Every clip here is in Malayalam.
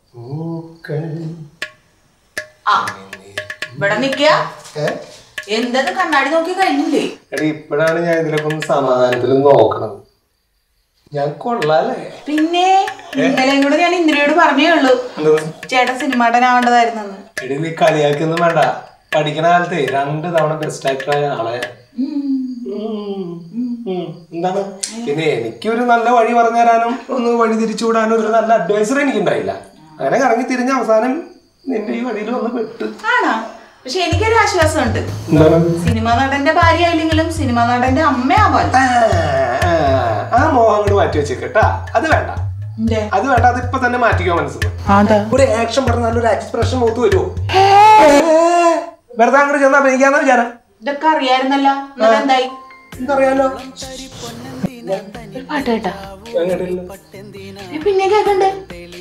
പൂക്കൾ ആ ഇവിടെ നിക്കുക ഏ? എന്തത് കണ്ണാടി നോക്കി കഴിഞ്ഞില്ലേ എടി ഇപ്പോഴാണ് ഞാൻ ഇതിലൊക്കെ ഒന്ന് സമാധാനത്തിൽ നോക്കണം ഞാൻ കൊള്ളാല്ലേ പിന്നെ ഇന്നലെയും കൂടെ ഞാൻ ഇന്ദിരയോട് പറഞ്ഞേ ഉള്ളൂ എന്തോ ചേട്ടൻ സിനിമാടനാവേണ്ടതായിരുന്നു എടി നീ കളിയാക്കൊന്നും വേണ്ട പഠിക്കണ കാലത്തെ രണ്ട് തവണ ബെസ്റ്റ് ആക്ടറായ ആളെ ഉം. ഉം. എന്താണ് പിന്നെ എനിക്കൊരു നല്ല വഴി പറഞ്ഞു തരാനും ഒന്ന് വഴി തിരിച്ചു വിടാനും ഒരു നല്ല അഡ്വൈസർ എനിക്കുണ്ടായില്ല അങ്ങനെ കറങ്ങി തിരിഞ്ഞ അവസാനം നിന്റെ ഈ വഴിയിൽ വന്ന് പെട്ട് ആണോ പക്ഷെ എനിക്കൊരു ആശ്വാസമുണ്ട് എന്താണ് സിനിമാ നടന്റെ ഭാര്യ ആയില്ലെങ്കിലും സിനിമാ നടന്റെ അമ്മയാവാൻ ആ, ആ, ആ മോഹം അങ്ങോട്ട് മാറ്റി വെച്ചേക്കട്ടാ അത് വേണ്ട അത് വേണ്ട അത് ഇപ്പൊ തന്നെ മാറ്റിക്കോ മനസ്സിൽ ഒരു ആക്ഷൻ പറഞ്ഞ നല്ലൊരു എക്സ്പ്രഷൻ മുഖത്ത് വരുമോ വെറുതെ അങ്ങോട്ട് ചെന്ന് അഭിനയിക്കാന്ന് വിചാരം ഇതൊക്കെ അറിയായിരുന്നല്ലോ എന്നിട്ട് എന്തായി എന്തറിയാലോ ഒരു പാട്ട് കേട്ടാ അങ്ങോട്ടില്ല ഏ, പിന്നെ കേക്കണ്ടേ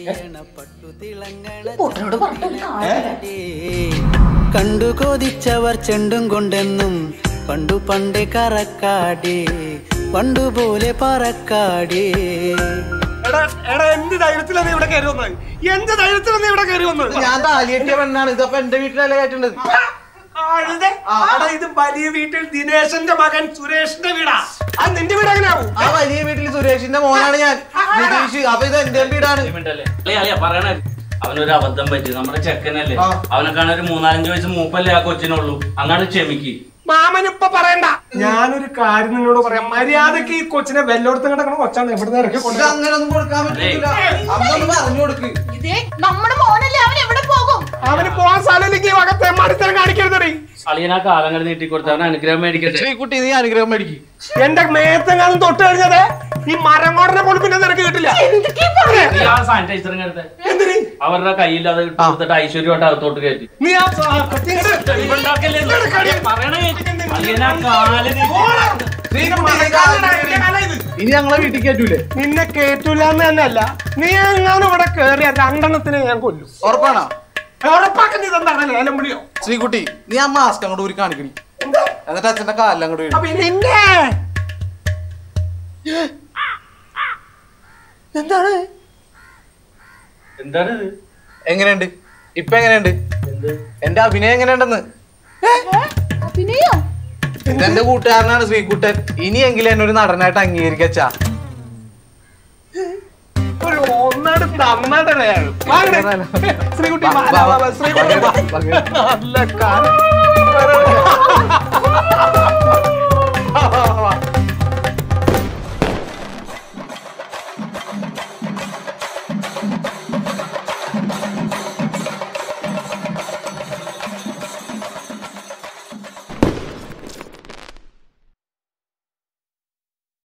കൂട്ടനോട് പറഞ്ഞിട്ട് കാണാൻ കണ്ടു കൊതിച്ചവർ ചെണ്ടും കൊണ്ടെന്നും പണ്ടു പണ്ടേ കറക്കാടി പണ്ടുപോലെ പറക്കാടി എടാ എടാ എന്ത് ധൈര്യത്തിലാണ് നീ ഇവിടെ കയറി വന്നത് എന്ത് ധൈര്യത്തിലാണ് നീ ഇവിടെ കയറി വന്നത് ഞാൻ താലിയെട്ടിയ പെണ്ണാണ് ഇതപ്പൊ എന്റെ വീട്ടിലല്ലേ കയറ്റുന്നത് ആരുടെ? എടാ, ഇത് വലിയ വീട്ടിൽ ദിനേശന്റെ മകൻ സുരേഷിന്റെ വീടാ അത് നിന്റെ വീട് എങ്ങനെയാവും ആ വലിയ വീട്ടിൽ സുരേഷിന്റെ മോനാണ് ഞാൻ നിതീഷ് അപ്പൊ ഇത് എന്റെ വീടാണ് മിണ്ടല്ലേ അളിയ അളിയ പറയണ അവനൊരു അബദ്ധം പറ്റി നമ്മുടെ ചെക്കനല്ലേ അവനെ കാണാൻ ഒരു മൂന്നാലഞ്ച് വയസ്സ് മൂപ്പല്ലേ ആ കൊച്ചിനുള്ളൂ അങ്ങാട്ട് ക്ഷമിക്ക് മാമനിപ്പൊ പറയണ്ട ഞാനൊരു കാര്യം നിന്നോട് പറയാം മര്യാദക്ക് ഈ കൊച്ചിനെ വെല്ലോടത്ത് കിടക്കണ കൊച്ചാണ് എവിടെ ഇറക്കി ഇത് കൊണ്ട് അങ്ങനെ ഒന്നും കൊടുക്കാൻ പറ്റില്ല അമ്മ ഒന്ന് പറഞ്ഞു കൊടുക്ക് ഇതേ നമ്മുടെ മോനല്ലേ അവൻ എവിടെ പോകും അവന് പോവാൻ സ്ഥലമില്ലെങ്കിൽ വകത്തെ മടുത്തരം കാണിക്കരുതടി അളിയൻ ആ കാലങ്ങൾ നീട്ടി കൊടുത്ത അവൻ അനുഗ്രഹം മേടിക്കട്ടെ ശ്രീകുട്ടി നീ അനുഗ്രഹം മേടിക്കും എന്റെ മേത്തെങ്ങാനും തൊട്ട് കഴിഞ്ഞത് ഈ മരം കോടനെ പോലും പിന്നെ നിനക്ക് കിട്ടില്ല നീ ആ സാനിറ്റൈസർ എടുത്ത് എന്തിന് അവരുടെ കയ്യിൽ അത് ഇട്ട് കൊടുത്തിട്ട് ഐശ്വര്യമായിട്ട് അകത്തോട്ട് കയറ്റി നീ ആ സാ- ഇങ്ങട് ഇവണ്ടാക്കല്ലേ ഇത്? ഇങ്ങട് പറയണേ അളിയൻ ആ കാല് നീട്ടി നിന്റെ കാലടാ, നിന്റെ കാലാ ഇത്. ഇനി ഞങ്ങളെ വീട്ടിൽ കയറ്റൂലേ നിന്നെ കേറ്റൂല എന്ന് തന്നെയല്ല നീ എങ്ങാനും ഇവിടെ കേറിയ രണ്ടെണ്ണത്തിനെ ഞാൻ കൊല്ലും ഉറപ്പാണോ ഉറപ്പാക്കുന്നത് എന്താണ് ലേലം വിളിയോ ശ്രീകുട്ടി നീ ആ മാസ്ക് അങ്ങോട്ട് ഊരി കാണിക്കണി എന്നിട്ട് അച്ഛന്റെ കാലിൽ അങ്ങോട്ട് വീഴും അപ്പൊ നിന്നെ എന്താണ് എന്താണ് ഇത്? എങ്ങനെയുണ്ട് ഇപ്പൊ എങ്ങനെയുണ്ട് എന്ത് എന്റെ അഭിനയം എങ്ങനെയുണ്ടെന്ന് അഭിനയോ ഇതെന്റെ കൂട്ടുകാരനാണ് ശ്രീകുട്ടൻ ഇനിയെങ്കിലും എന്നെ ഒരു നടനായിട്ട് അംഗീകരിക്കച്ചാ ഒരു ഒന്നെടുത്ത് അമ്മടനെയാണ് ശ്രീകുട്ടി വാ, വാ, വാ, വാ, ശ്രീകുട്ടി വാ. നല്ല കാലം